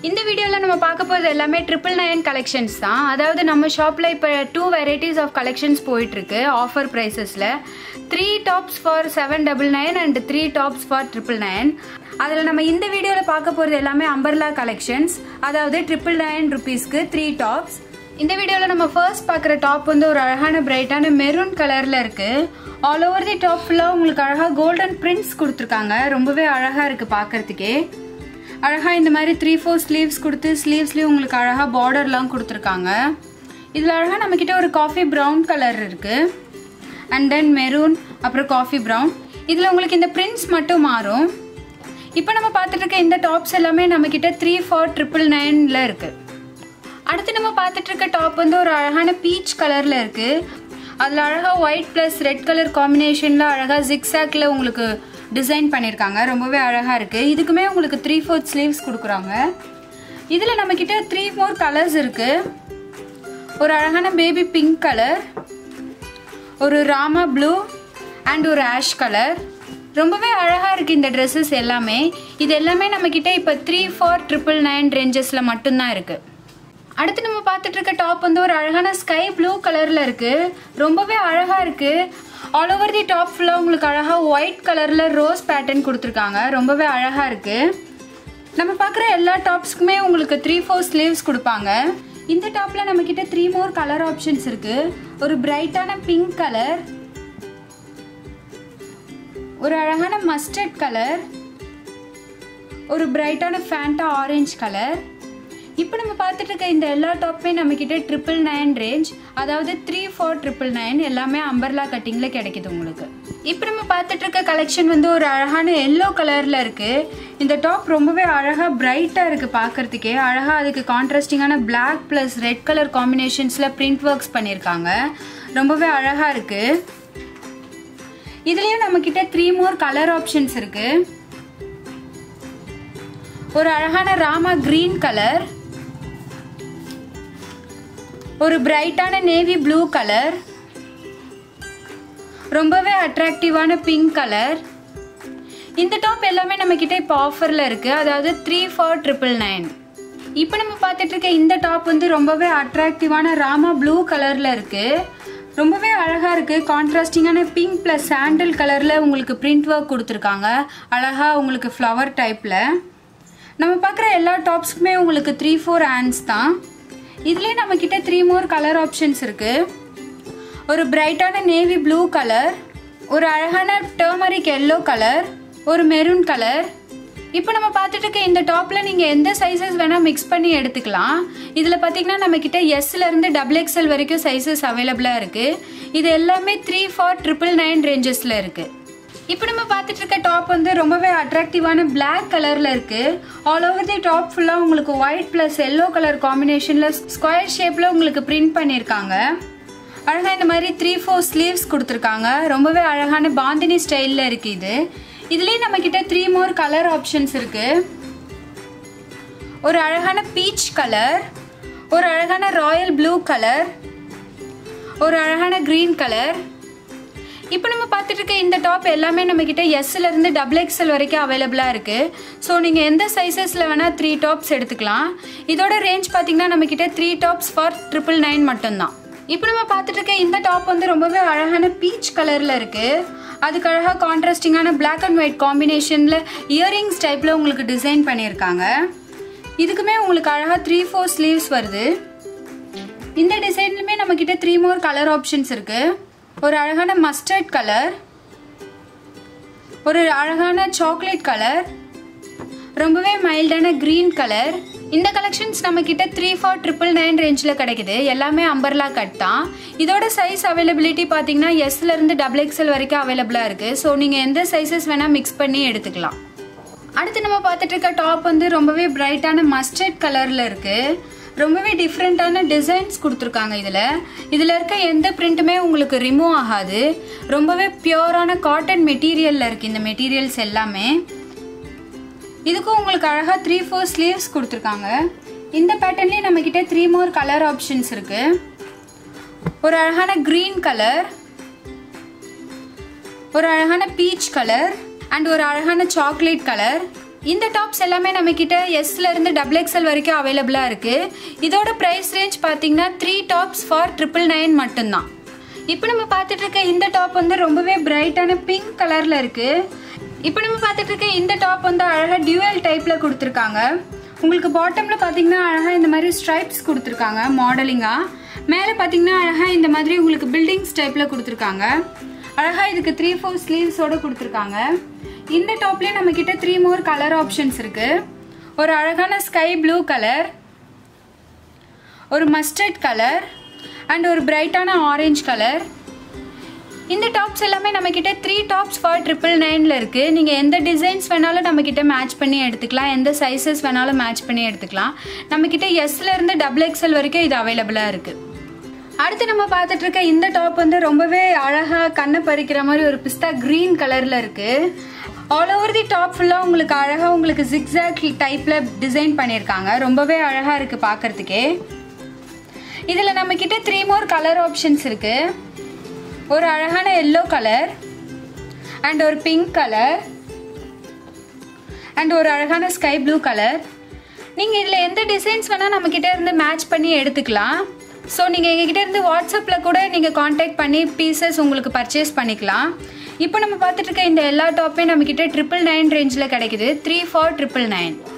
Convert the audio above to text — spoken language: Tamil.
இந்த வீடியோவில் நம்ம பார்க்க போகிறது எல்லாமே ட்ரிபிள் நைன் கலெக்ஷன்ஸ் தான் அதாவது நம்ம ஷாப்பில் இப்போ டூ வெரைட்டிஸ் ஆஃப் கலெக்ஷன்ஸ் போயிட்டுருக்கு ஆஃபர் ப்ரைஸஸில் three tops for seven double nine and three tops for triple nine அதில் நம்ம இந்த வீடியோவில் பார்க்க போகிறது எல்லாமே அம்பர்லா கலெக்ஷன்ஸ் அதாவது ட்ரிபிள் நைன் ருபீஸ்க்கு த்ரீ டாப்ஸ் இந்த வீடியோவில் நம்ம ஃபர்ஸ்ட் பார்க்குற டாப் வந்து ஒரு அழகான பிரைட்டான மெரூன் கலரில் இருக்குது ஆல் ஓவர் தி டாப் ஃபுல்லாக உங்களுக்கு அழகாக கோல்டன் பிரிண்ட்ஸ் கொடுத்துருக்காங்க ரொம்பவே அழகாக இருக்குது பார்க்கறதுக்கே அழகாக இந்த மாதிரி த்ரீ ஃபோர் ஸ்லீவ்ஸ் கொடுத்து ஸ்லீவ்ஸ்லேயும் உங்களுக்கு அழகாக பார்டர்லாம் கொடுத்துருக்காங்க இதில் அழகாக நம்மக்கிட்ட ஒரு காஃபி ப்ரௌன் கலர் இருக்குது அண்ட் தென் மெரூன் அப்புறம் காஃபி ப்ரௌன் இதில் உங்களுக்கு இந்த பிரிண்ட்ஸ் மட்டும் மாறும் இப்போ நம்ம பார்த்துட்டு இருக்க இந்த டாப்ஸ் எல்லாமே நம்மக்கிட்ட த்ரீ ஃபோர் ட்ரிபிள் நைனில் இருக்குது அடுத்து நம்ம பார்த்துட்டு இருக்க டாப் வந்து ஒரு அழகான பீச் கலரில் இருக்குது அதில் அழகாக ஒயிட் ப்ளஸ் ரெட் கலர் காம்பினேஷனில் அழகாக ஜிக்ஸாக்ல உங்களுக்கு டிசைன் பண்ணியிருக்காங்க ரொம்பவே அழகாக இருக்குது இதுக்குமே உங்களுக்கு த்ரீ ஃபோர்த் ஸ்லீவ்ஸ் கொடுக்குறாங்க இதில் நம்மக்கிட்ட த்ரீ மோர் கலர்ஸ் இருக்குது ஒரு அழகான பேபி பிங்க் கலர் ஒரு ராமா ப்ளூ அண்ட் ஒரு ஆஷ் கலர் ரொம்பவே அழகாக இருக்குது இந்த ட்ரெஸ்ஸஸ் எல்லாமே இது எல்லாமே நம்மக்கிட்ட இப்போ த்ரீ ஃபோர் ட்ரிபிள் நைன் ரேஞ்சஸில் மட்டும்தான் இருக்குது அடுத்து நம்ம பார்த்துட்டு இருக்க டாப் வந்து ஒரு அழகான ஸ்கை ப்ளூ கலரில் இருக்குது ரொம்பவே அழகாக இருக்குது ஆல் ஓவர் தி டாப் ஃபுல்லாக உங்களுக்கு அழகாக ஒயிட் கலரில் ரோஸ் பேட்டர்ன் கொடுத்துருக்காங்க ரொம்பவே அழகாக இருக்குது நம்ம பார்க்குற எல்லா டாப்ஸ்க்குமே உங்களுக்கு த்ரீ ஃபோர் ஸ்லீவ்ஸ் கொடுப்பாங்க இந்த டாப்பில் நம்மக்கிட்ட த்ரீ மோர் கலர் ஆப்ஷன்ஸ் இருக்குது ஒரு பிரைட்டான பிங்க் கலர் ஒரு அழகான மஸ்டர்ட் கலர் ஒரு பிரைட்டான ஃபேண்டா ஆரஞ்சு கலர் இப்போ நம்ம பார்த்துட்டு இருக்க இந்த எல்லா டாப்புமே நம்மக்கிட்ட ட்ரிபிள் நைன் ரேஞ்ச் அதாவது த்ரீ ஃபோர் ட்ரிபிள் நைன் எல்லாமே அம்பர்லா கட்டிங்கில் கிடைக்குது உங்களுக்கு இப்போ நம்ம பார்த்துட்டு இருக்க கலெக்ஷன் வந்து ஒரு அழகான எல்லோ கலரில் இருக்குது இந்த டாப் ரொம்பவே அழகாக பிரைட்டாக இருக்குது பார்க்குறதுக்கே அழகாக அதுக்கு கான்ட்ராஸ்டிங்கான பிளாக் ப்ளஸ் ரெட் கலர் காம்பினேஷன்ஸில் பிரிண்ட் ஒர்க்ஸ் பண்ணியிருக்காங்க ரொம்பவே அழகாக இருக்குது இதுலேயும் நம்மக்கிட்ட த்ரீ மோர் கலர் ஆப்ஷன்ஸ் இருக்குது ஒரு அழகான ராமா கிரீன் கலர் ஒரு பிரைட்டான நேவி ப்ளூ கலர் ரொம்பவே அட்ராக்டிவான பிங்க் கலர் இந்த டாப் எல்லாமே நம்ம கிட்ட இப்போ ஆஃபரில் இருக்கு அதாவது த்ரீ ஃபோர் ட்ரிபிள் நைன் இப்போ நம்ம பார்த்துட்டு இருக்க இந்த டாப் வந்து ரொம்பவே அட்ராக்டிவான ராமா ப்ளூ கலரில் இருக்கு ரொம்பவே அழகாக இருக்குது கான்ட்ராஸ்டிங்கான பிங்க் ப்ளஸ் சாண்டில் கலரில் உங்களுக்கு பிரிண்ட் ஒர்க் கொடுத்துருக்காங்க அழகாக உங்களுக்கு ஃப்ளவர் டைப்பில் நம்ம பார்க்குற எல்லா டாப்ஸுக்குமே உங்களுக்கு த்ரீ ஃபோர் ஹேண்ட்ஸ் தான் இதுலேயே நம்மக்கிட்ட த்ரீ மோர் கலர் ஆப்ஷன்ஸ் இருக்குது ஒரு பிரைட்டான நேவி ப்ளூ கலர் ஒரு அழகான டர்மரிக் எல்லோ கலர் ஒரு மெரூன் கலர் இப்போ நம்ம பார்த்துட்டு இருக்க இந்த டாப்பில் நீங்கள் எந்த சைஸஸ் வேணால் மிக்ஸ் பண்ணி எடுத்துக்கலாம் இதில் பார்த்தீங்கன்னா நம்மக்கிட்ட எஸ்லேருந்து டபுள் எக்ஸ்எல் வரைக்கும் சைஸஸ் அவைலபிளாக இருக்குது இது எல்லாமே த்ரீ ஃபோர் ட்ரிபிள் நைன் ரேஞ்சஸில் இருக்குது இப்போ நம்ம பார்த்துட்டு இருக்க டாப் வந்து ரொம்பவே அட்ராக்டிவான பிளாக் கலரில் இருக்குது ஆல் ஓவர் தி டாப் ஃபுல்லாக உங்களுக்கு ஒயிட் ப்ளஸ் எல்லோ கலர் காம்பினேஷனில் ஸ்கொயர் ஷேப்பில் உங்களுக்கு பிரிண்ட் பண்ணியிருக்காங்க அழகாக இந்த மாதிரி த்ரீ ஃபோர் ஸ்லீவ்ஸ் கொடுத்துருக்காங்க ரொம்பவே அழகான பாந்தினி ஸ்டைலில் இருக்குது இது இதுலேயே நம்மக்கிட்ட த்ரீ மோர் கலர் ஆப்ஷன்ஸ் இருக்குது ஒரு அழகான பீச் கலர் ஒரு அழகான ராயல் ப்ளூ கலர் ஒரு அழகான க்ரீன் கலர் இப்போ நம்ம பார்த்துட்டு இருக்க இந்த டாப் எல்லாமே நம்மக்கிட்ட எஸ்லேருந்து டபுள் எக்ஸ்எல் வரைக்கும் அவைலபிளாக இருக்குது ஸோ நீங்கள் எந்த சைஸஸில் வேணால் த்ரீ டாப்ஸ் எடுத்துக்கலாம் இதோட ரேஞ்ச் பார்த்தீங்கன்னா நம்மக்கிட்ட three tops for triple nine மட்டும்தான் இப்போ நம்ம பார்த்துட்டு இருக்க இந்த டாப் வந்து ரொம்பவே அழகான பீச் கலரில் இருக்குது அதுக்கு அழகாக கான்ட்ராஸ்டிங்கான பிளாக் அண்ட் ஒயிட் காம்பினேஷனில் இயரிங்ஸ் டைப்பில் உங்களுக்கு டிசைன் பண்ணியிருக்காங்க இதுக்குமே உங்களுக்கு அழகாக த்ரீ ஃபோர் ஸ்லீவ்ஸ் வருது இந்த டிசைன்லுமே நம்மக்கிட்ட த்ரீ மோர் கலர் ஆப்ஷன்ஸ் இருக்குது ஒரு அழகான மஸ்டர்ட் கலர் ஒரு அழகான சாக்லேட் கலர் ரொம்பவே மைல்டான க்ரீன் கலர் இந்த கலெக்ஷன்ஸ் நம்ம கிட்ட த்ரீ ஃபோர் ட்ரிபிள் நைன் ரேஞ்சில் கிடைக்குது எல்லாமே அம்பர்லா கட் தான் இதோட சைஸ் அவைலபிலிட்டி பார்த்தீங்கன்னா எஸ்லேருந்து டபுள் எக்ஸ்எல் வரைக்கும் அவைலபிளாக இருக்குது ஸோ நீங்கள் எந்த சைஸஸ் வேணால் மிக்ஸ் பண்ணி எடுத்துக்கலாம் அடுத்து நம்ம பார்த்துட்டு இருக்க டாப் வந்து ரொம்பவே பிரைட்டான மஸ்டர்ட் கலரில் இருக்குது ரொம்பவே டிஃப்ரெண்ட்டான டிசைன்ஸ் கொடுத்துருக்காங்க இதில் இதில் இருக்க எந்த பிரிண்ட்டுமே உங்களுக்கு ரிமூவ் ஆகாது ரொம்பவே பியோரான காட்டன் மெட்டீரியலில் இருக்குது இந்த மெட்டீரியல்ஸ் எல்லாமே இதுக்கும் உங்களுக்கு அழகாக த்ரீ ஃபோர் ஸ்லீவ்ஸ் கொடுத்துருக்காங்க இந்த பேட்டர்ன்லேயே நம்மக்கிட்ட த்ரீ மோர் கலர் ஆப்ஷன்ஸ் இருக்குது ஒரு அழகான க்ரீன் கலர் ஒரு அழகான பீச் கலர் அண்ட் ஒரு அழகான சாக்லேட் கலர் இந்த டாப்ஸ் எல்லாமே நம்மக்கிட்ட எஸ்ல இருந்து டபுள் எக்ஸ்எல் வரைக்கும் அவைலபிளாக இருக்குது இதோட ப்ரைஸ் ரேஞ்ச் பார்த்தீங்கன்னா three tops for triple nine மட்டும்தான் இப்போ நம்ம பார்த்துட்டு இருக்க இந்த டாப் வந்து ரொம்பவே பிரைட்டான பிங்க் கலரில் இருக்குது இப்போ நம்ம பார்த்துட்டு இருக்க இந்த டாப் வந்து அழகாக டியூவல் டைப்பில் கொடுத்துருக்காங்க உங்களுக்கு பாட்டமில் பார்த்தீங்கன்னா அழகாக இந்த மாதிரி ஸ்ட்ரைப்ஸ் கொடுத்துருக்காங்க மாடலிங்காக மேலே பார்த்தீங்கன்னா அழகாக இந்த மாதிரி உங்களுக்கு பில்டிங்ஸ் டைப்பில் கொடுத்துருக்காங்க அழகாக இதுக்கு த்ரீ ஃபோர் ஸ்லீவ்ஸோடு கொடுத்துருக்காங்க இந்த டாப்லேயே நம்மக்கிட்ட த்ரீ மோர் கலர் ஆப்ஷன்ஸ் இருக்குது ஒரு அழகான ஸ்கை ப்ளூ கலர் ஒரு மஸ்டர்ட் கலர் அண்ட் ஒரு பிரைட்டான ஆரஞ்சு கலர் இந்த டாப்ஸ் எல்லாமே நம்மக்கிட்ட த்ரீ டாப்ஸ் ஃபார் ட்ரிபிள் நைனில் இருக்குது நீங்கள் எந்த டிசைன்ஸ் வேணாலும் நம்மக்கிட்ட மேட்ச் பண்ணி எடுத்துக்கலாம் எந்த சைஸஸ் வேணாலும் மேட்ச் பண்ணி எடுத்துக்கலாம் நம்மக்கிட்ட எஸ்லேருந்து டபுள் எக்ஸ்எல் வரைக்கும் இது அவைலபிளாக இருக்குது அடுத்து நம்ம பார்த்துட்டு இருக்க இந்த டாப் வந்து ரொம்பவே அழகாக கண்ணை பறிக்கிற மாதிரி ஒரு பிஸ்தா க்ரீன் கலரில் இருக்குது ஆல் ஓவர் தி டாப் ஃபுல்லாக உங்களுக்கு அழகாக உங்களுக்கு ஜிக்ஸாக் டைப்பில் டிசைன் பண்ணியிருக்காங்க ரொம்பவே அழகாக இருக்குது பார்க்குறதுக்கே இதில் நம்மக்கிட்ட த்ரீ மோர் கலர் ஆப்ஷன்ஸ் இருக்குது ஒரு அழகான எல்லோ கலர் அண்ட் ஒரு பிங்க் கலர் அண்ட் ஒரு அழகான ஸ்கை ப்ளூ கலர் நீங்கள் இதில் எந்த டிசைன்ஸ் வேணால் நம்மக்கிட்ட இருந்து மேட்ச் பண்ணி எடுத்துக்கலாம் ஸோ நீங்கள் எங்ககிட்ட இருந்து வாட்ஸ்அப்பில் கூட நீங்கள் காண்டாக்ட் பண்ணி பீசஸ் உங்களுக்கு பர்ச்சேஸ் பண்ணிக்கலாம் இப்போ நம்ம பார்த்துட்டு இருக்க இந்த எல்லா டாப்புமே நம்மக்கிட்ட ட்ரிபிள் நைன் ரேஞ்சில் கிடைக்குது த்ரீ ஃபோர் ட்ரிபிள் நைன்